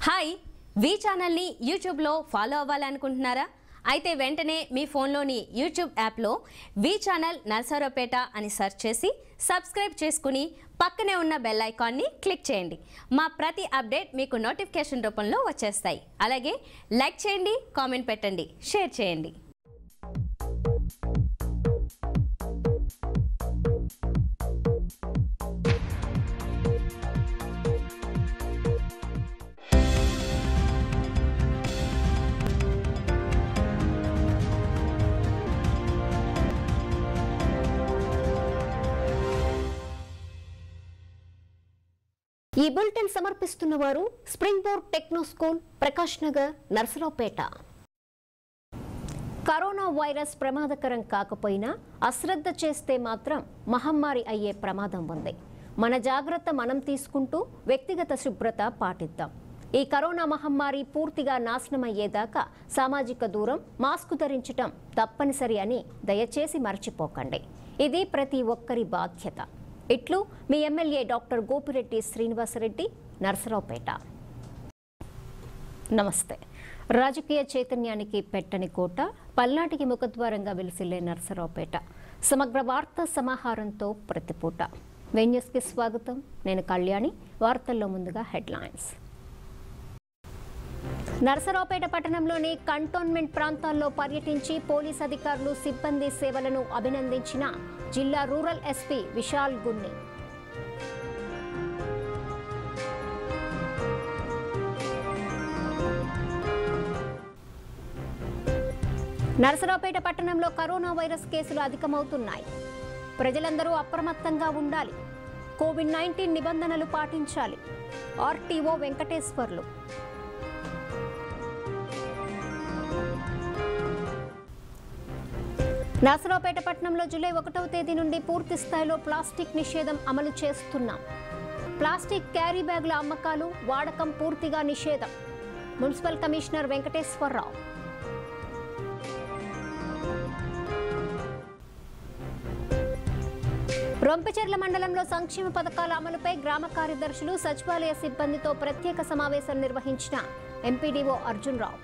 hi వి ఛానల్ని యూట్యూబ్లో follow అవ్వాలనుకుంటున్నారా అయితే వెంటనే మీ ఫోన్లోని యూట్యూబ్ యాప్లో వి ఛానల్ నర్సరావుపేట అని సెర్చ్ చేసి సబ్స్క్రైబ్ చేసుకుని పక్కనే ఉన్న బెల్ ఐకాన్ని క్లిక్ చేయండి మా ప్రతి అప్డేట్ మీకు నోటిఫికేషన్ రూపంలో వచ్చేస్తాయి అలాగే లైక్ చేయండి కామెంట్ పెట్టండి షేర్ చేయండి ఈ బులెటిన్ సమర్పిస్తున్న వారు spring board techno school Prakash Nagar Narasaraopet corona virus ప్రమాదకరం కాకపోయినా అశ్రద్ధ చేస్తే మాత్రం మహమ్మారి అయ్యే ప్రమాదం ఉంది మన జాగ్రత్త మనం తీసుకుంటూ వ్యక్తిగత శుభ్రత పాటిద్దాం ఈ కరోనా మహమ్మారి పూర్తిగా నాశనమయ్యేదాకా సామాజిక దూరం మాస్క్ ధరించటం తప్పనిసరి అని దయచేసి మర్చిపోకండి ఇది ప్రతి ఒక్కరి బాధ్యత ఇట్లు మీ ఎమ్మెల్యే డాక్టర్ గోపిరెడ్డి శ్రీనివాసరెడ్డి నర్సరావుపేట నమస్తే రాజకీయ చైతన్యానికి పెట్టని కోట పల్నాటికి ముఖద్వారంగా వెలిసిల్లే నర్సరావుపేట సమగ్ర వార్తా సమాహారంతో ప్రతిపూట వెన్యూస్కి స్వాగతం నేను కళ్యాణి వార్తల్లో ముందుగా హెడ్లైన్స్ నర్సరావుపేట పట్టణంలోని కంటోన్మెంట్ ప్రాంతాల్లో పర్యటించి పోలీస్ అధికారులు సిబ్బంది సేవలను అభినందించిన జిల్లా రూరల్ ఎస్పీ విశాల్ గున్ని నరసరావుపేట పట్టణంలో కరోనా వైరస్ కేసులు అధికమవుతున్నాయి ప్రజలందరూ అప్రమత్తంగా ఉండాలి కోవిడ్ నైన్టీన్ నిబంధనలు పాటించాలి ఆర్టీఓ వెంకటేశ్వర్లు నరసరావుపేట పట్టణంలో జూలై ఒకటవ తేదీ నుండి పూర్తి స్థాయిలో ప్లాస్టిక్ నిషేధం అమలు చేస్తున్నాం ప్లాస్టిక్ క్యారీ బ్యాగుల అమ్మకాలు వాడకం పూర్తిగా నిషేధం మున్సిపల్ కమిషనర్ వెంకటేశ్వరరావు రొంపిచెర్ల మండలంలో సంక్షేమ పథకాల అమలుపై గ్రామ కార్యదర్శులు సచివాలయ సిబ్బందితో ప్రత్యేక సమావేశం నిర్వహించిన ఎంపీడీఓ అర్జున్ రావు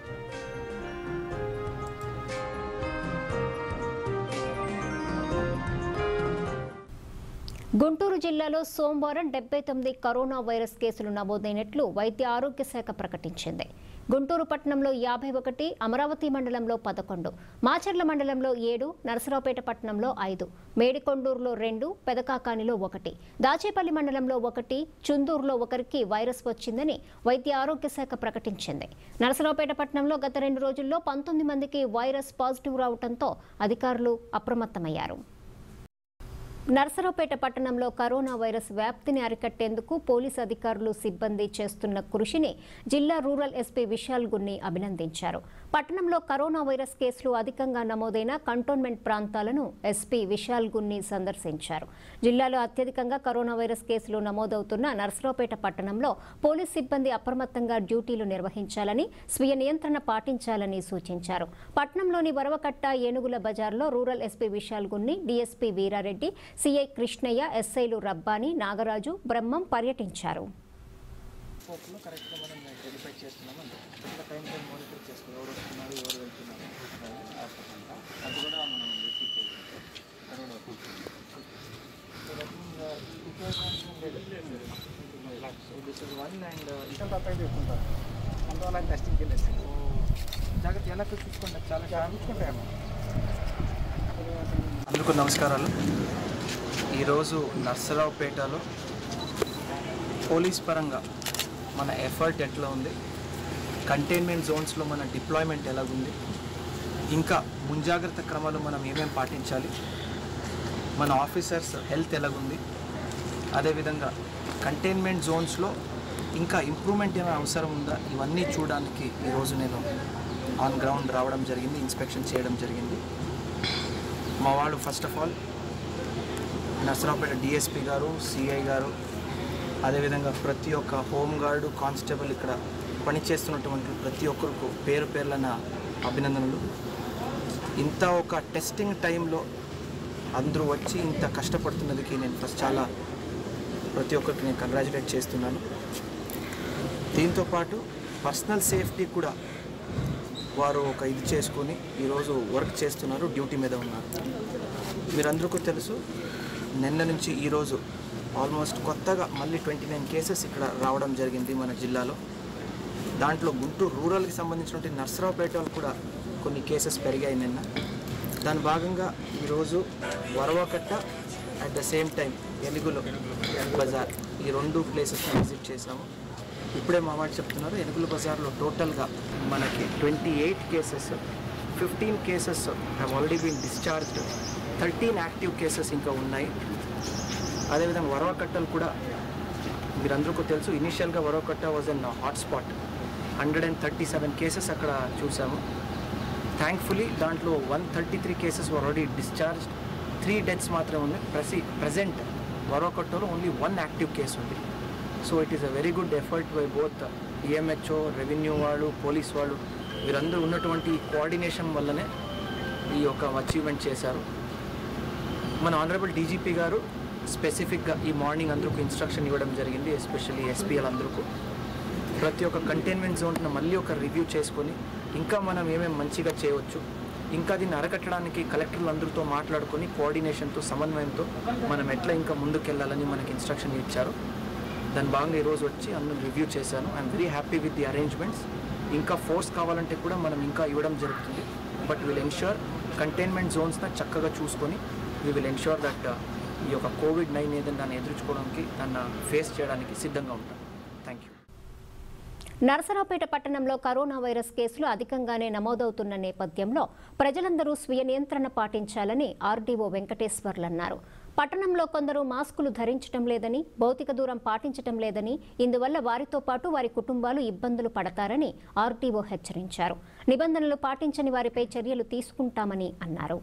గుంటూరు జిల్లాలో సోమవారం డెబ్బై తొమ్మిది కరోనా వైరస్ కేసులు నమోదైనట్లు వైద్య ఆరోగ్య శాఖ ప్రకటించింది గుంటూరు పట్టణంలో యాభై ఒకటి అమరావతి మండలంలో పదకొండు మాచర్ల మండలంలో ఏడు నరసరావుపేట పట్టణంలో ఐదు మేడికొండూరులో రెండు పెదకాకానిలో ఒకటి దాచేపల్లి మండలంలో ఒకటి చుందూరులో ఒకరికి వైరస్ వచ్చిందని వైద్య ఆరోగ్య శాఖ ప్రకటించింది నరసరావుపేట పట్టణంలో గత రెండు రోజుల్లో పంతొమ్మిది మందికి వైరస్ పాజిటివ్ రావడంతో అధికారులు అప్రమత్తమయ్యారు నర్సరావుపేట పట్టణంలో కరోనా వైరస్ వ్యాప్తిని అరికట్టేందుకు పోలీస్ అధికారులు సిబ్బంది చేస్తున్న కృషిని జిల్లా రూరల్ ఎస్పీ విశాల్ గున్ని అభినందించారు పట్టణంలో కరోనా వైరస్ కేసులు అధికంగా నమోదైన కంటోన్మెంట్ ప్రాంతాలను ఎస్పీ విశాల్ గున్ని సందర్శించారు జిల్లాలో అత్యధికంగా కరోనా వైరస్ కేసులు నమోదవుతున్న నర్సరావుపేట పట్టణంలో పోలీస్ సిబ్బంది అప్రమత్తంగా డ్యూటీలు నిర్వహించాలని స్వీయ నియంత్రణ పాటించాలని సూచించారు పట్టణంలోని వరవకట్ట ఏనుగుల బజార్లో rural SP Vishal Gunni DSP Veera Reddy CI Krishnaiah ఎస్ఐలు రబ్బాని నాగరాజు బ్రహ్మం పర్యటించారు స్కోప్లో కరెక్ట్గా మనం వెరిఫై చేస్తున్నాం అంటే ఇట్లా టైం టైం మానిటర్ చేస్తున్నాం ఎవరు వస్తున్నారు ఎవరు వెళ్తున్నారు అంతా అది కూడా మనం రిపీట్ చేస్తాం so this is one and ఇతర తప్ప తీసుకుంటారు అందువల్ల టెస్టింగ్కి వెళ్ళేసి జాగ్రత్త ఎలా చూసుకోండి చాలా చూసుకుంటాము అందుకు నమస్కారాలు ఈరోజు నర్సరావుపేటలో పోలీస్ పరంగా మన ఎఫర్ట్ ఎట్లా ఉంది కంటైన్మెంట్ జోన్స్లో మన డిప్లాయ్మెంట్ ఎలాగుంది ఇంకా ముంజాగ్రత్త క్రమాలు మనం ఏమేమి పాటించాలి మన ఆఫీసర్స్ హెల్త్ ఎలాగుంది అదేవిధంగా కంటైన్మెంట్ జోన్స్లో ఇంకా ఇంప్రూవ్మెంట్ ఏమైనా అవసరం ఉందా ఇవన్నీ చూడడానికి ఈరోజు నేను ఆన్ గ్రౌండ్ రావడం జరిగింది ఇన్స్పెక్షన్ చేయడం జరిగింది మా వాళ్ళు first of all Narasaraopet DSP గారు సిఐ గారు అదేవిధంగా ప్రతి ఒక్క హోమ్ గార్డు కానిస్టేబుల్ ఇక్కడ పనిచేస్తున్నటువంటి ప్రతి ఒక్కరికి పేరు పేర్ల నా అభినందనలు ఇంత ఒక టెస్టింగ్ టైంలో అందరూ వచ్చి ఇంత కష్టపడుతున్నదికి నేను ఫస్ట్ చాలా ప్రతి ఒక్కరికి నేను కంగ్రాచులేట్ చేస్తున్నాను దీంతోపాటు పర్సనల్ సేఫ్టీ కూడా వారు ఒక ఇది చేసుకొని ఈరోజు వర్క్ చేస్తున్నారు డ్యూటీ మీద ఉన్నారు మీరందరికీ తెలుసు నిన్న నుంచి ఈరోజు ఆల్మోస్ట్ కొత్తగా మళ్ళీ ట్వంటీ నైన్ కేసెస్ ఇక్కడ రావడం జరిగింది మన జిల్లాలో దాంట్లో గుంటూరు రూరల్కి సంబంధించినటువంటి నర్సరావుపేటలో కూడా కొన్ని కేసెస్ పెరిగాయి నిన్న దాని భాగంగా ఈరోజు Varavakatta at the same time ఎలుగులో బజార్ ఈ రెండు ప్లేసెస్ని విజిట్ చేశాము ఇప్పుడే మా మాట చెప్తున్నారు ఎలుగుల బజార్లో టోటల్గా మనకి twenty eight cases fifteen cases have already been discharged thirteen active cases ఇంకా ఉన్నాయి అదేవిధంగా వరవకట్టలు కూడా మీరందరికీ తెలుసు ఇనిషియల్గా Varavakatta was an hotspot hundred and thirty seven cases అక్కడ చూసాము థ్యాంక్ఫుల్లీ దాంట్లో one thirty three cases already discharge three deaths మాత్రమే ఉన్నాయి ప్రసి ప్రజెంట్ వరవకట్టలో ఓన్లీ వన్ యాక్టివ్ కేసు ఉంది so it is a very good effort by both EMHO revenue వాళ్ళు police వాళ్ళు వీరందరూ ఉన్నటువంటి కోఆర్డినేషన్ వల్లనే ఈ యొక్క అచీవ్మెంట్ చేశారు మన ఆనరబుల్ డీజీపీ గారు స్పెసిఫిక్గా ఈ మార్నింగ్ అందరికీ ఇన్స్ట్రక్షన్ ఇవ్వడం జరిగింది ఎస్పెషల్లీ ఎస్పీఎల్ అందరికీ ప్రతి ఒక్క కంటైన్మెంట్ జోన్ను మళ్ళీ ఒక రివ్యూ చేసుకొని ఇంకా మనం ఏమేమి మంచిగా చేయవచ్చు ఇంకా దీన్ని అరకట్టడానికి కలెక్టర్లు అందరితో మాట్లాడుకొని కోఆర్డినేషన్తో సమన్వయంతో మనం ఎట్లా ఇంకా ముందుకెళ్ళాలని మనకి ఇన్స్ట్రక్షన్ ఇచ్చారు దాని భాగంగా ఈరోజు వచ్చి అందరూ రివ్యూ చేశాను I'm very happy with the arrangements ఇంకా ఫోర్స్ కావాలంటే కూడా మనం ఇంకా ఇవ్వడం జరుగుతుంది బట్ విల్ ఎన్ష్యూర్ కంటైన్మెంట్ జోన్స్ని చక్కగా చూసుకొని వీ విల్ ఎన్ష్యూర్ దట్ ఈ యొక్క కోవిడ్ నైన్ ఏదైనా దాన్ని ఎదుర్కోవడానికి దాన్ని ఫేస్ చేయడానికి సిద్ధంగా ఉంటాం థ్యాంక్ యూ నరసరావుపేట పట్టణంలో కరోనా వైరస్ కేసులు అధికంగానే నమోదవుతున్న నేపథ్యంలో ప్రజలందరూ స్వీయ నియంత్రణ పాటించాలని ఆర్డీఓ వెంకటేశ్వర్లు అన్నారు పట్టణంలో కొందరు మాస్కులు ధరించడం లేదని భౌతిక దూరం పాటించడం లేదని ఇందువల్ల వారితో పాటు వారి కుటుంబాలు ఇబ్బందులు పడతారని ఆర్డీఓ హెచ్చరించారు నిబంధనలు పాటించని వారిపై చర్యలు తీసుకుంటామని అన్నారు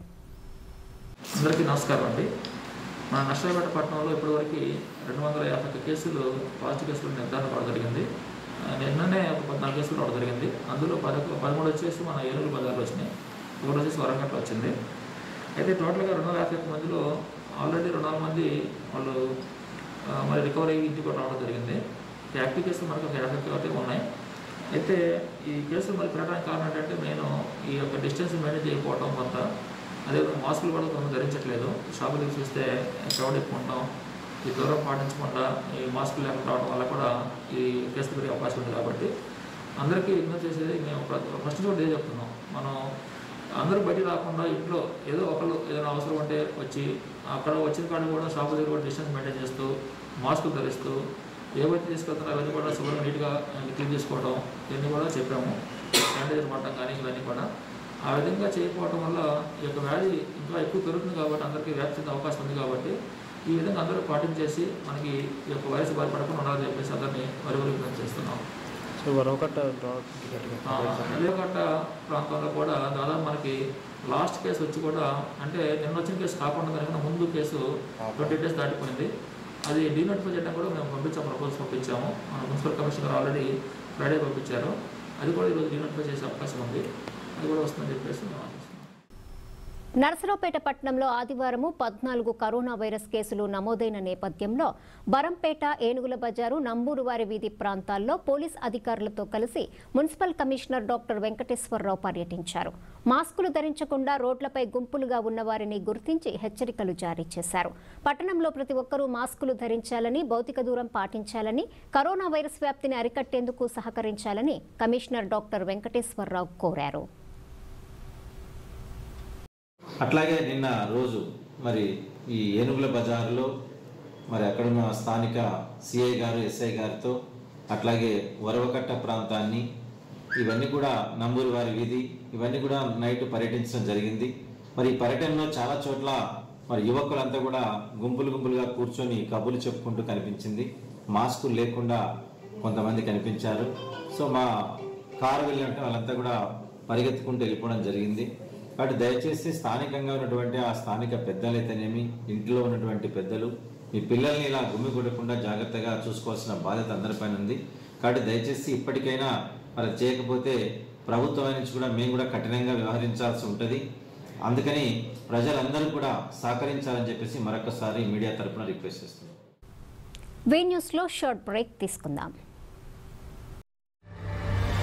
అందరికీ నమస్కారం అండి మన నష్టపేట పట్టణంలో ఇప్పటివరకు రెండు వందల యాభై ఒక్క కేసులు పాజిటివ్ కేసులు నిర్ధారణ కావడం జరిగింది ఆ, నిన్ననే ఒక పద్నాలుగు కేసులు రావడం జరిగింది అందులో పద పదమూడు వచ్చేసి మన ఏలూరు బజార్లో వచ్చినాయి ఒకటి వచ్చేసి వరంగట్లో వచ్చింది అయితే టోటల్గా రెండు వందల యాభై ఒక్క మందిలో ఆల్రెడీ రెండు వందల మంది వాళ్ళు ఆ, మరి రికవరీ అయ్యి ఇంటికి కూడా రావడం జరిగింది యాక్టివ్ కేసులు మనకు ఒక యాభై ఒకటి ఉన్నాయి అయితే ఈ కేసులు మరి పెరగడానికి కారణం ఏంటంటే నేను ఈ యొక్క డిస్టెన్స్ మెయింటైన్ చేయకపోవడం కొంత అదేవిధంగా మాస్కులు కూడా కొంత ధరించట్లేదు షాపులు తీసి చూస్తే క్రౌడ్ ఎక్కువ ఉంటాం ఈ దూరం పాటించకుండా ఈ మాస్కులు లేకుండా రావడం వల్ల కూడా ఈ కేసులు పెరిగే అవకాశం ఉంది కాబట్టి అందరికీ ఇగ్నోర్ చేసేది మేము ప్ర- ఫస్ట్ కూడా ఇదే చెప్తున్నాం మనం అందరూ బయట రాకుండా ఇంట్లో ఏదో ఒకళ్ళు ఏదైనా అవసరం ఉంటే వచ్చి అక్కడ వచ్చిన కాడ కూడా షాపు దగ్గర కూడా డిస్టెన్స్ మెయింటైన్ చేస్తూ మాస్కులు ధరిస్తూ ఏవైతే తీసుకెళ్తారో అవన్నీ కూడా శుభ్రంగా నీట్గా క్లీన్ చేసుకోవడం ఇవన్నీ కూడా చెప్పాము శానిటైజర్ వాడటం కానీ ఇవన్నీ కూడా ఆ విధంగా చేయకపోవడం వల్ల ఈ యొక్క వ్యాధి ఇంకా ఎక్కువ పెరుగుతుంది కాబట్టి అందరికీ వ్యాప్తి చెందే అవకాశం ఉంది కాబట్టి ఈ విధంగా అందరూ పాటించేసి మనకి ఈ యొక్క వైరస్ బారి పడకుండా ఉండాలని చెప్పేసి అందరినీ వరి వరి విజ్ఞప్తి చేస్తున్నాం సో వరొకట నెల్లకట్ట ప్రాంతంలో కూడా దాదాపు మనకి లాస్ట్ కేసు వచ్చి కూడా అంటే నిన్న వచ్చిన కేసు కాకుండా కనుక ముందు కేసు ట్వంటీ డేస్ దాటిపోయింది అది డీనోటిఫై చేయడం కూడా మేము పంపించాము ప్రపోజల్స్ పంపించాము మన మున్సిపల్ కమిషనర్ ఆల్రెడీ ఫ్రైడే పంపించారు అది కూడా ఈరోజు డీనోటిఫై చేసే అవకాశం ఉంది అది కూడా వస్తుందని చెప్పేసి మేము ఆశిస్తున్నాం నరసరావుపేట పట్టణంలో ఆదివారము పద్నాలుగు కరోనా వైరస్ కేసులు నమోదైన నేపథ్యంలో బరంపేట ఏనుగుల బజారు నంబూరువారి వీధి ప్రాంతాల్లో పోలీస్ అధికారులతో కలిసి మున్సిపల్ కమిషనర్ డాక్టర్ వెంకటేశ్వరరావు పర్యటించారు మాస్కులు ధరించకుండా రోడ్లపై గుంపులుగా ఉన్న వారిని గుర్తించి హెచ్చరికలు జారీ చేశారు పట్టణంలో ప్రతి ఒక్కరూ మాస్కులు ధరించాలని భౌతిక దూరం పాటించాలని కరోనా వైరస్ వ్యాప్తిని అరికట్టేందుకు సహకరించాలని కమిషనర్ డాక్టర్ వెంకటేశ్వరరావు కోరారు అట్లాగే నిన్న రోజు మరి ఈ ఏనుగుల బజారులో మరి అక్కడున్న స్థానిక సిఐ గారు ఎస్ఐ గారితో అట్లాగే వరవకట్ట ప్రాంతాన్ని ఇవన్నీ కూడా నంబూరు వారి వీధి ఇవన్నీ కూడా నైట్ పర్యటించడం జరిగింది మరి ఈ పర్యటనలో చాలా చోట్ల మరి యువకులంతా కూడా గుంపులు గుంపులుగా కూర్చొని కబుర్లు చెప్పుకుంటూ కనిపించింది మాస్కులు లేకుండా కొంతమంది కనిపించారు సో మా కారు వెళ్ళినట్టు వాళ్ళంతా కూడా పరిగెత్తుకుంటూ వెళ్ళిపోవడం జరిగింది కాబట్టి దయచేసి స్థానికంగా ఉన్నటువంటి ఆ స్థానిక పెద్దలైతేనేమి ఇంట్లో ఉన్నటువంటి పెద్దలు మీ పిల్లల్ని ఇలా గుమ్మి కొట్టకుండా జాగ్రత్తగా చూసుకోవాల్సిన బాధ్యత అందరిపైన ఉంది కాబట్టి దయచేసి ఇప్పటికైనా మరి చేయకపోతే ప్రభుత్వం నుంచి కూడా మేము కూడా కఠినంగా వ్యవహరించాల్సి ఉంటుంది అందుకని ప్రజలందరూ కూడా సహకరించాలని చెప్పేసి మరొకసారి మీడియా తరపున రిక్వెస్ట్ చేస్తున్నాం వీ న్యూస్లో షార్ట్ బ్రేక్ తీసుకుందాం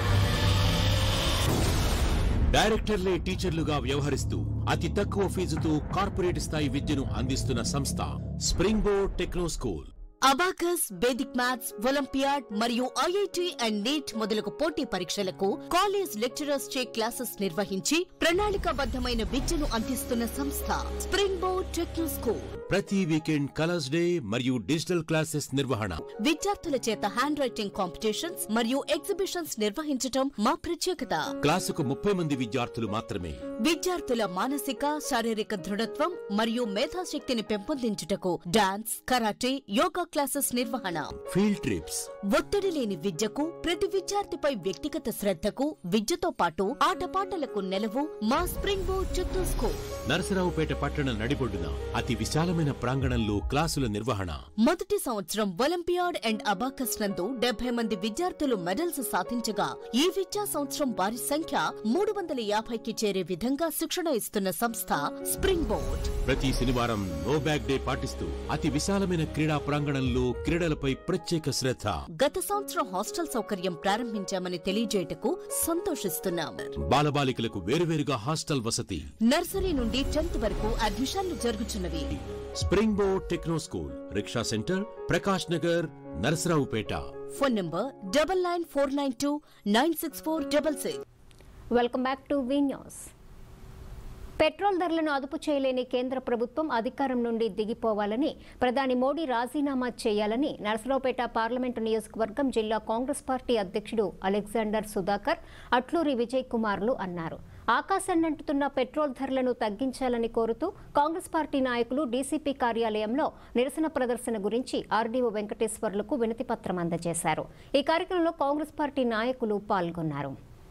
డైరెక్టర్లే టీచర్లుగా వ్యవహరిస్తూ అతి తక్కువ ఫీజుతో కార్పొరేట్ స్థాయి విద్యను అందిస్తున్న సంస్థ Spring board techno School abacus Vedic maths olympiad మరియు ఐఐటి అండ్ నీట్ మొదలగు పోటీ పరీక్షలకు కాలేజ్ లెక్చరర్స్ చే క్లాసెస్ నిర్వహించి ప్రణాళికాబద్ధమైన విద్యను అందిస్తున్న సంస్థ స్ప్రింగ్ బోర్డ్ టెక్నో స్కూల్ ప్రతి వీకెండ్ కలర్స్ డే మరియు డిజిటల్ క్లాసెస్ నిర్వహణ విద్యార్థుల చేత హ్యాండ్ రైటింగ్ కాంపిటీషన్స్ మరియు ఎగ్జిబిషన్స్ నిర్వహించటం మా ప్రత్యేకత క్లాసుకు ముప్పై మంది విద్యార్థులు మాత్రమే విద్యార్థుల మానసిక శారీరక దృఢత్వం మరియు మేధాశక్తిని పెంపొందించుటకు డాన్స్ కరాటే యోగా క్లాసెస్ నిర్వహణ ఫీల్డ్ ట్రిప్స్ ఒత్తిడి లేని విద్యకు ప్రతి విద్యార్థిపై వ్యక్తిగత శ్రద్ధకు విద్యతో పాటు ఆటపాటలకు నెలవు మా spring board Chittoor school Narasaraopet పట్టణ నడిబొడ్డున అతి విశాలమైన ప్రాంగణంలో క్లాసుల నిర్వహణ మొదటి సంవత్సరం ఒలింపియాడ్ అండ్ అబాకస్ నందు డెబ్బై మంది విద్యార్థులు మెడల్స్ సాధించగా ఈ విద్యా సంవత్సరం వారి సంఖ్య మూడు వందల యాభైకి చేరే విధంగా శిక్షణ ఇస్తున్న సంస్థ స్ప్రింగ్ బోర్డ్ ప్రతి శనివారం నో బ్యాగ్ డే పాటిస్తూ అతి విశాలమైన క్రీడా ప్రాంగణంలో క్రీడలపై ప్రత్యేక శ్రద్ధ గత సంవత్సరం హాస్టల్ సౌకర్యం ప్రారంభించామని తెలియజేయటకు సంతోషిస్తున్నాం బాలబాలికలకు వేరువేరుగా హాస్టల్ వసతి నర్సరీ నుండి టెన్త్ వరకు అడ్మిషన్లు జరుగుతున్నవి spring board techno school rickshaw centre Prakash Nagar Narasaraopet phone number double nine four nine two nine six four double six welcome back to V news petrol ధరలను అదుపు చేయలేని కేంద్ర ప్రభుత్వం అధికారం నుండి దిగిపోవాలని ప్రధాని మోడీ రాజీనామా చేయాలని నరసరావుపేట పార్లమెంటు నియోజకవర్గం జిల్లా కాంగ్రెస్ పార్టీ అధ్యక్షుడు అలెగ్జాండర్ సుధాకర్ అట్లూరి విజయ్ కుమార్లు అన్నారు ఆకాశాన్నంటుతున్న పెట్రోల్ ధరలను తగ్గించాలని కోరుతూ కాంగ్రెస్ పార్టీ నాయకులు డీసీపీ కార్యాలయంలో నిరసన ప్రదర్శన గురించి ఆర్డీఓ వెంకటేశ్వర్లకు వినతి పత్రం అందజేశారు ఈ కార్యక్రమంలో కాంగ్రెస్ పార్టీ నాయకులు పాల్గొన్నారు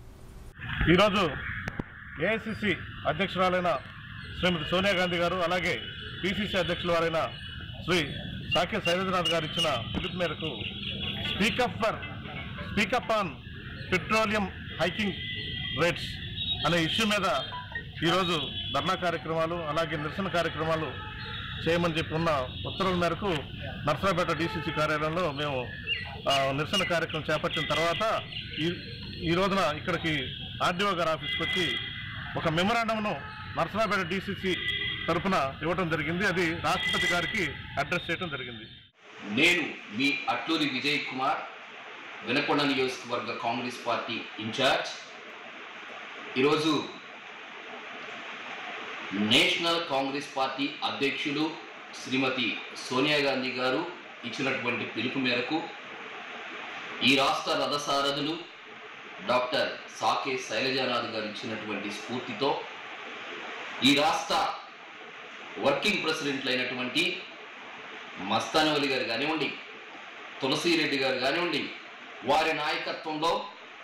ఈరోజు ఏఐసిసి అధ్యక్షురాలైన శ్రీమతి సోనియా గాంధీ గారు అలాగే పిసిసి అధ్యక్షుల వారైన శ్రీ సాకే శైలేంద్రనాథ్ గారు ఇచ్చిన పిలుపు మేరకు speak up for speak up on petroleum hiking rates అనే ఇష్యూ మీద ఈరోజు ధర్నా కార్యక్రమాలు అలాగే నిరసన కార్యక్రమాలు చేయమని చెప్పి ఉన్న ఉత్తర్వుల మేరకు నర్సరాపేట డీసీసీ కార్యాలయంలో మేము ఆ, నిరసన కార్యక్రమం చేపట్టిన తర్వాత ఈ ఈ రోజున ఇక్కడికి ఆర్డీఓ గారి ఆఫీస్కి వచ్చి ఒక మెమరాండంను నర్సరాపేట డీసీసీ తరఫున ఇవ్వడం జరిగింది అది రాష్ట్రపతి గారికి అడ్రస్ చేయడం జరిగింది నేను మీ అట్లూరి విజయ్ కుమార్ వినకొండ నియోజకవర్గ కాంగ్రెస్ పార్టీ ఇన్ఛార్జ్ ఈరోజు నేషనల్ కాంగ్రెస్ పార్టీ అధ్యక్షులు శ్రీమతి సోనియా గాంధీ గారు ఇచ్చినటువంటి పిలుపు మేరకు ఈ రాష్ట్ర రథసారథులు డాక్టర్ సాకే శైలజానాథ్ గారు ఇచ్చినటువంటి స్ఫూర్తితో ఈ రాష్ట్ర వర్కింగ్ ప్రెసిడెంట్లు అయినటువంటి మస్తానవలి గారు కానివ్వండి తులసిరెడ్డి గారు కానివ్వండి వారి నాయకత్వంలో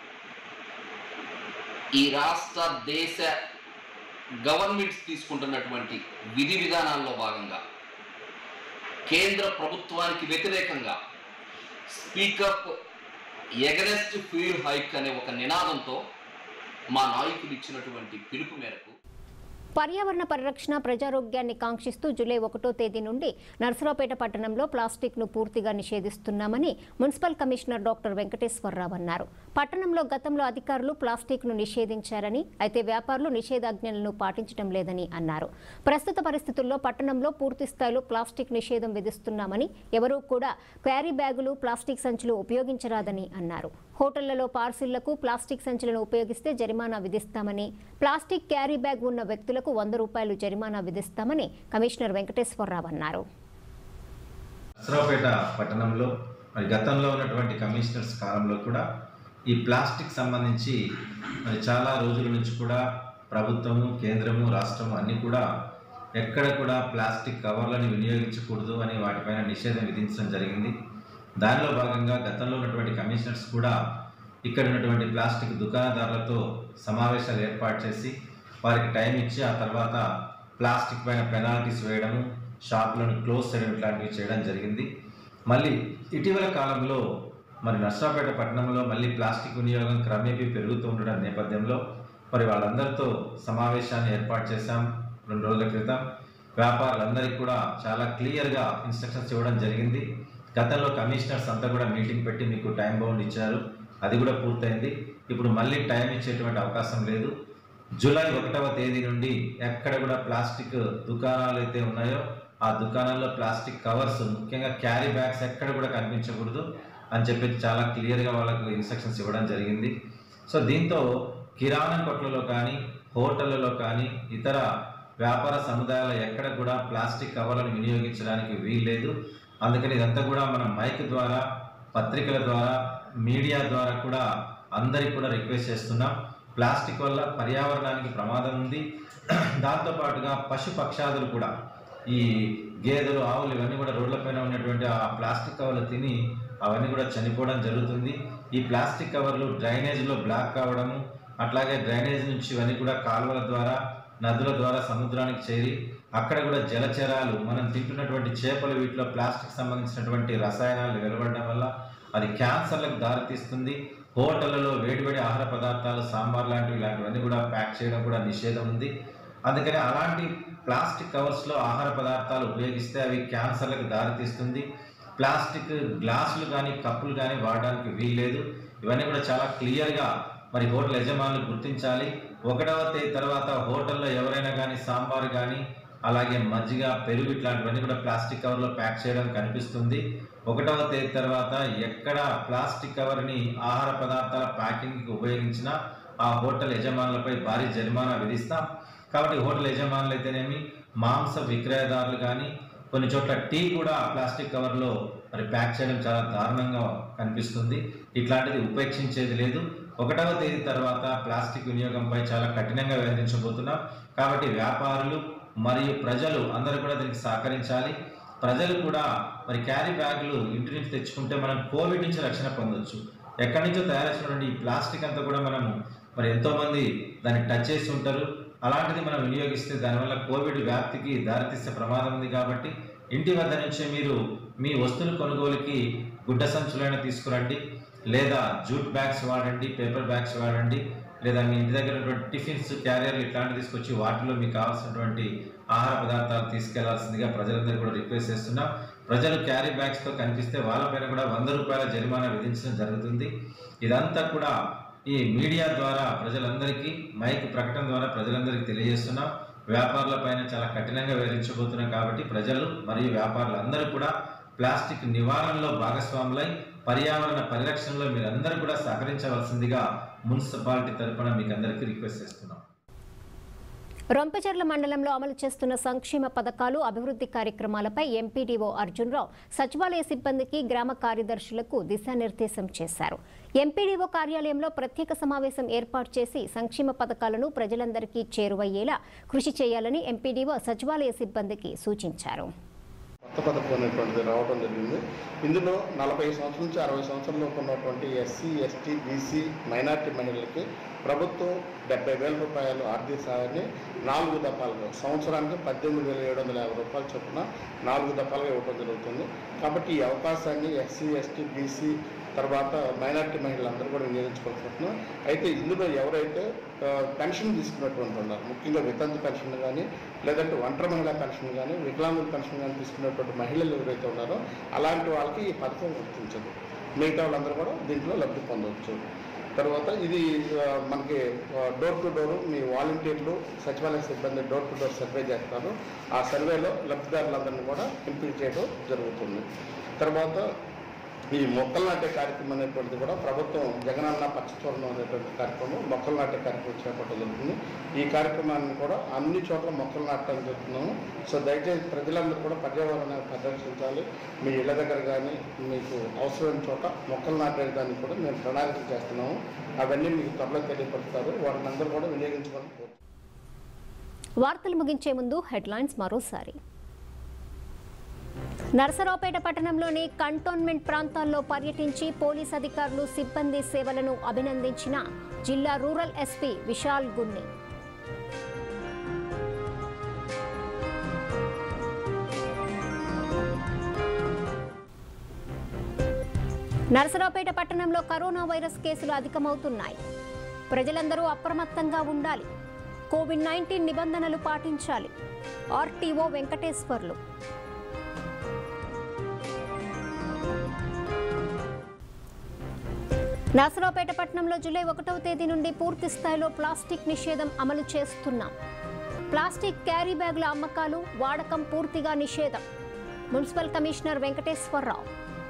ఈ రాష్ట్ర దేశ గవర్నమెంట్స్ తీసుకుంటున్నటువంటి విధి విధానాల్లో భాగంగా కేంద్ర ప్రభుత్వానికి వ్యతిరేకంగా స్పీకప్ ఎగరెస్ట్ ఫ్యూల్ హైక్ అనే ఒక నినాదంతో మా నాయకులు ఇచ్చినటువంటి పిలుపు మేరకు పర్యావరణ పరిరక్షణ ప్రజారోగ్యాన్ని కాంక్షిస్తూ జూలై ఒకటో తేదీ నుండి నర్సరావుపేట పట్టణంలో ప్లాస్టిక్ ను పూర్తిగా నిషేధిస్తున్నామని మున్సిపల్ కమిషనర్ డాక్టర్ వెంకటేశ్వరరావు అన్నారు పట్టణంలో గతంలో అధికారులు ప్లాస్టిక్ ను నిషేధించారని అయితే వ్యాపారులు నిషేధాజ్ఞలను పాటించడం లేదని అన్నారు ప్రస్తుత పరిస్థితుల్లో పట్టణంలో పూర్తి స్థాయిలో ప్లాస్టిక్ నిషేధం విధిస్తున్నామని ఎవరూ కూడా క్యారీ బ్యాగులు ప్లాస్టిక్ సంచులు ఉపయోగించరాదని అన్నారు హోటళ్లలో పార్సిళ్లకు ప్లాస్టిక్ సంచులను ఉపయోగిస్తే జరిమానా విధిస్తామని ప్లాస్టిక్ క్యారీ బ్యాగ్ ఉన్న వ్యక్తులకు వంద రూపాయలు జరిమానా విధిస్తామని కమిషనర్ వెంకటేశ్వరరావు అన్నారు నసరావుపేట పట్టణంలో మరి గతంలో ఉన్నటువంటి కమిషనర్స్ కాలంలో కూడా ఈ ప్లాస్టిక్ సంబంధించి మరి చాలా రోజుల నుంచి కూడా ప్రభుత్వము కేంద్రము రాష్ట్రము అన్నీ కూడా ఎక్కడ కూడా ప్లాస్టిక్ కవర్లను వినియోగించకూడదు అని వాటిపైన నిషేధం విధించడం జరిగింది దానిలో భాగంగా గతంలో ఉన్నటువంటి కమిషనర్స్ కూడా ఇక్కడ ఉన్నటువంటి ప్లాస్టిక్ దుకాణదారులతో సమావేశాలు ఏర్పాటు చేసి వారికి టైం ఇచ్చి ఆ తర్వాత ప్లాస్టిక్ పైన పెనాల్టీస్ వేయడము షాపులను క్లోజ్ చేయడం ఇట్లాంటివి చేయడం జరిగింది మళ్ళీ ఇటీవల కాలంలో మరి నర్సాపేట పట్టణంలో మళ్ళీ ప్లాస్టిక్ వినియోగం క్రమేపీ పెరుగుతూ ఉండడం నేపథ్యంలో మరి వాళ్ళందరితో సమావేశాన్ని ఏర్పాటు చేశాం రెండు రోజుల క్రితం వ్యాపారులందరికీ కూడా చాలా క్లియర్గా ఇన్స్ట్రక్షన్స్ ఇవ్వడం జరిగింది గతంలో కమిషనర్స్ అంతా కూడా మీటింగ్ పెట్టి మీకు టైం బౌండ్ ఇచ్చారు అది కూడా పూర్తయింది ఇప్పుడు మళ్ళీ టైం ఇచ్చేటువంటి అవకాశం లేదు జూలై ఒకటవ తేదీ నుండి ఎక్కడ కూడా ప్లాస్టిక్ దుకాణాలు అయితే ఉన్నాయో ఆ దుకాణాల్లో ప్లాస్టిక్ కవర్స్ ముఖ్యంగా క్యారీ బ్యాగ్స్ ఎక్కడ కూడా కనిపించకూడదు అని చెప్పి చాలా క్లియర్గా వాళ్ళకు ఇన్స్ట్రక్షన్స్ ఇవ్వడం జరిగింది సో దీంతో కిరాణా కొట్లలో కానీ హోటళ్లలో కానీ ఇతర వ్యాపార సముదాయాల ఎక్కడ కూడా ప్లాస్టిక్ కవర్లను వినియోగించడానికి వీల్లేదు అందుకని ఇదంతా కూడా మనం మైక్ ద్వారా పత్రికల ద్వారా మీడియా ద్వారా కూడా అందరికి కూడా రిక్వెస్ట్ చేస్తున్నాం ప్లాస్టిక్ వల్ల పర్యావరణానికి ప్రమాదం ఉంది దాంతోపాటుగా పశు పక్షాదులు కూడా ఈ గేదెలు ఆవులు ఇవన్నీ కూడా రోడ్లపైన ఉన్నటువంటి ఆ ప్లాస్టిక్ కవర్లు తిని అవన్నీ కూడా చనిపోవడం జరుగుతుంది ఈ ప్లాస్టిక్ కవర్లు డ్రైనేజ్లో బ్లాక్ కావడము అట్లాగే డ్రైనేజ్ నుంచి ఇవన్నీ కూడా కాలువల ద్వారా నదుల ద్వారా సముద్రానికి చేరి అక్కడ కూడా జలచరాలు మనం తింటున్నటువంటి చేపలు వీటిలో ప్లాస్టిక్ సంబంధించినటువంటి రసాయనాలు వెలువడడం వల్ల అది క్యాన్సర్లకు దారితీస్తుంది హోటళ్లలో వేడివేడి ఆహార పదార్థాలు సాంబార్ లాంటివి ఇలాంటివన్నీ కూడా ప్యాక్ చేయడం కూడా నిషేధం ఉంది అందుకని అలాంటి ప్లాస్టిక్ కవర్స్లో ఆహార పదార్థాలు ఉపయోగిస్తే అవి క్యాన్సర్లకు దారితీస్తుంది ప్లాస్టిక్ గ్లాసులు కానీ కప్పులు కానీ వాడడానికి వీల్లేదు ఇవన్నీ కూడా చాలా క్లియర్గా మరి హోటల్ యజమానులు గుర్తించాలి ఒకటవ తేదీ తర్వాత హోటల్లో ఎవరైనా కానీ సాంబార్ కానీ అలాగే మజ్జిగ పెరుగు ఇట్లాంటివన్నీ కూడా ప్లాస్టిక్ కవర్లో ప్యాక్ చేయడం కనిపిస్తుంది ఒకటవ తేదీ తర్వాత ఎక్కడ ప్లాస్టిక్ కవర్ని ఆహార పదార్థాల ప్యాకింగ్కి ఉపయోగించినా ఆ హోటల్ యజమానులపై భారీ జరిమానా విధిస్తాం కాబట్టి హోటల్ యజమానులు అయితేనేమి మాంస విక్రయదారులు కానీ కొన్ని చోట్ల టీ కూడా ప్లాస్టిక్ కవర్లో మరి ప్యాక్ చేయడం చాలా దారుణంగా కనిపిస్తుంది ఇట్లాంటిది ఉపేక్షించేది లేదు ఒకటవ తేదీ తర్వాత ప్లాస్టిక్ వినియోగంపై చాలా కఠినంగా వ్యవహరించబోతున్నాం కాబట్టి వ్యాపారులు మరియు ప్రజలు అందరూ కూడా దీనికి సహకరించాలి ప్రజలు కూడా మరి క్యారీ బ్యాగులు ఇంటి నుంచి తెచ్చుకుంటే మనం కోవిడ్ నుంచి రక్షణ పొందొచ్చు ఎక్కడి నుంచో తయారు చేసినటువంటి ఈ ప్లాస్టిక్ అంతా కూడా మనము మరి ఎంతోమంది దాన్ని టచ్ చేసి ఉంటారు అలాంటిది మనం వినియోగిస్తే దానివల్ల కోవిడ్ వ్యాప్తికి దారితీసే ప్రమాదం ఉంది కాబట్టి ఇంటి వద్ద నుంచే మీరు మీ వస్తువుల కొనుగోలుకి గుడ్డ సంచులైనా తీసుకురండి లేదా జూట్ బ్యాగ్స్ వాడండి పేపర్ బ్యాగ్స్ వాడండి లేదా మీ ఇంటి దగ్గర ఉన్నటువంటి టిఫిన్స్ క్యారియర్లు ఇట్లాంటివి తీసుకొచ్చి వాటిలో మీకు కావాల్సినటువంటి ఆహార పదార్థాలు తీసుకెళ్లాల్సిందిగా ప్రజలందరూ కూడా రిక్వెస్ట్ చేస్తున్నాం ప్రజలు క్యారీ బ్యాగ్స్తో కనిపిస్తే వాళ్ళపైన కూడా వంద రూపాయల జరిమానా విధించడం జరుగుతుంది ఇదంతా కూడా ఈ మీడియా ద్వారా ప్రజలందరికీ మైక్ ప్రకటన ద్వారా ప్రజలందరికీ తెలియజేస్తున్నాం వ్యాపారులపైన చాలా కఠినంగా వివరించబోతున్నాం కాబట్టి ప్రజలు మరియు వ్యాపారులందరూ కూడా ప్లాస్టిక్ నివారణలో భాగస్వాములై పర్యావరణ పరిరక్షణలో మీరందరూ కూడా సహకరించవలసిందిగా మున్సిపాలిటీ తరఫున మీకు అందరికీ రిక్వెస్ట్ చేస్తున్నాం రొంపచెర్ల మండలంలో అమలు చేస్తున్న సంక్షేమ పథకాలు అభివృద్ధి కార్యక్రమాలపై ఎంపీడీఓ అర్జున్రావు సచివాలయ సిబ్బందికి గ్రామ కార్యదర్శులకు దిశానిర్దేశం చేశారు ఎంపీడీఓ కార్యాలయంలో ప్రత్యేక సమావేశం ఏర్పాటు చేసి సంక్షేమ పథకాలను ప్రజలందరికీ చేరువయ్యేలా కృషి చేయాలని ఎంపీడీఓ సచివాలయ సిబ్బందికి సూచించారు కొత్త పథకం అనేటువంటిది రావడం జరిగింది ఇందులో నలభై సంవత్సరాల నుంచి అరవై సంవత్సరాలలోపు ఉన్నటువంటి ఎస్సీ ఎస్టీ బీసీ మైనార్టీ మహిళలకి ప్రభుత్వం డెబ్బై వేల రూపాయలు ఆర్థిక సహాయాన్ని నాలుగు దఫాలుగా సంవత్సరానికి పద్దెనిమిది వేల ఏడు వందల యాభై రూపాయలు చొప్పున నాలుగు దఫాలుగా ఇవ్వడం జరుగుతుంది కాబట్టి ఈ అవకాశాన్ని ఎస్సీ ఎస్టీ బీసీ తర్వాత మైనార్టీ మహిళలందరూ కూడా వినియోగించుకోవాల్సి అయితే ఇందులో ఎవరైతే ఆ, పెన్షన్ తీసుకున్నటువంటి ఉన్నారు ముఖ్యంగా వితంతు పెన్షన్ కానీ లేదంటే ఒంటరి మహిళా పెన్షన్ కానీ వికలాంగుల పెన్షన్ కానీ తీసుకున్నటువంటి మహిళలు ఎవరైతే ఉన్నారో అలాంటి వాళ్ళకి ఈ పథకం వర్తించదు మిగతా వాళ్ళందరూ కూడా దీంట్లో లబ్ధి పొందవచ్చు తర్వాత ఇది ఆ, మనకి డోర్ టు డోర్ మీ వాలంటీర్లు సచివాలయ సిబ్బంది డోర్ టు డోర్ సర్వే చేస్తారు ఆ సర్వేలో లబ్ధిదారులందరినీ కూడా ఎంపిక చేయడం జరుగుతుంది తర్వాత ఈ మొక్కలు నాటే కార్యక్రమం అనేటువంటిది కూడా ప్రభుత్వం జగనన్న పచ్చతోరణం అనేటువంటి కార్యక్రమం మొక్కలు నాటే కార్యక్రమం చేపట్టడం జరుగుతుంది ఈ కార్యక్రమాన్ని కూడా అన్ని చోట్ల మొక్కలు నాటడం జరుగుతున్నాము సో దయచేసి ప్రజలందరూ కూడా పర్యావరణాన్ని పరిరక్షించాలి మీ ఇళ్ళ దగ్గర కానీ మీకు అవసరమైన చోట మొక్కలు నాటేదానికి కూడా మేము ప్రణాళిక చేస్తున్నాము అవన్నీ మీకు త్వరలో తెలియపరుస్తారు వాటిని అందరూ కూడా వినియోగించుకోవాలి వార్తలు ముగించే ముందు హెడ్లైన్స్ మరోసారి నరసరావుపేట పట్టణంలోని కంటోన్మెంట్ ప్రాంతాల్లో పర్యటించి పోలీస్ అధికారులు సిబ్బంది సేవలను అభినందించిన జిల్లా రూరల్ ఎస్పీ విశాల్ గున్ని నరసరావుపేట పట్టణంలో కరోనా వైరస్ కేసులు అధికమవుతున్నాయి ప్రజలందరూ అప్రమత్తంగా ఉండాలి కోవిడ్ నైన్టీన్ నిబంధనలు పాటించాలి ఆర్టీఓ వెంకటేశ్వర్లు నరసరావుపేట పట్టణంలో జూలై ఒకటవ తేదీ నుండి పూర్తి స్థాయిలో ప్లాస్టిక్ నిషేధం అమలు చేస్తున్నాం ప్లాస్టిక్ క్యారీ బ్యాగుల అమ్మకాలు వాడకం పూర్తిగా నిషేధం మున్సిపల్ కమిషనర్ వెంకటేశ్వరరావు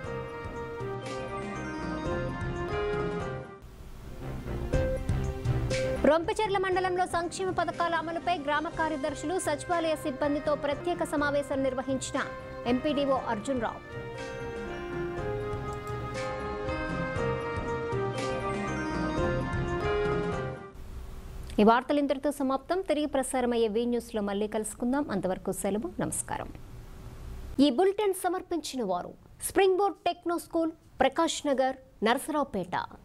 రొంపిచెర్ల మండలంలో సంక్షేమ పథకాల అమలుపై గ్రామ కార్యదర్శులు సచివాలయ సిబ్బందితో ప్రత్యేక సమావేశం నిర్వహించిన ఎంపీడీఓ అర్జున్ రావు ఈ వార్తలు ఇంతటితో సమాప్తం తిరిగి ప్రసారమయ్యే వీ న్యూస్లో మళ్ళీ కలుసుకుందాం అంతవరకు సెలవు నమస్కారం ఈ బులెటిన్ సమర్పించిన వారు spring board techno school Prakash Nagar Narasaraopet